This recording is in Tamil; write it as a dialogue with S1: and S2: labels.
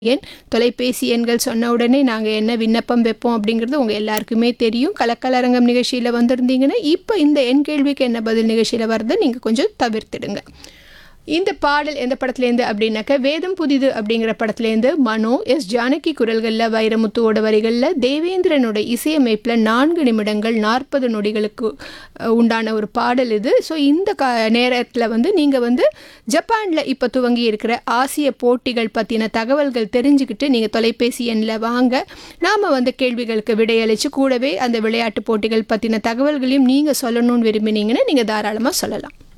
S1: எண் தொலைபேசி எண்கள் சொன்ன உடனே நாங்கள் என்ன விண்ணப்பம் வைப்போம் அப்படிங்கிறது உங்கள் எல்லாருக்குமே தெரியும் கலக்கலரங்கம் நிகழ்ச்சியில் வந்திருந்தீங்கன்னா இப்போ இந்த என் கேள்விக்கு என்ன பதில் நிகழ்ச்சியில் வரதை நீங்கள் கொஞ்சம் தவிர்த்திடுங்க இந்த பாடல் எந்த படத்துலேருந்து அப்படின்னாக்க வேதம் புதிது அப்படிங்கிற படத்துலேருந்து மனோ எஸ் ஜானகி குரல்களில் வைரமுத்துவோட வரிகளில் தேவேந்திரனோட இசையமைப்பில் நான்கு நிமிடங்கள் நாற்பது நொடிகளுக்கு அஹ், உண்டான ஒரு பாடல் இது ஸோ இந்த க நேரத்தில் வந்து நீங்கள் வந்து ஜப்பானில் இப்போ துவங்கி இருக்கிற ஆசிய போட்டிகள் பற்றின தகவல்கள் தெரிஞ்சுக்கிட்டு நீங்கள் தொலைபேசி எண்ணில் வாங்க நாம் வந்து கேள்விகளுக்கு விடையளித்து கூடவே அந்த விளையாட்டு போட்டிகள் பற்றின தகவல்களையும் நீங்கள் சொல்லணும்னு விரும்பினீங்கன்னா நீங்கள் தாராளமாக சொல்லலாம்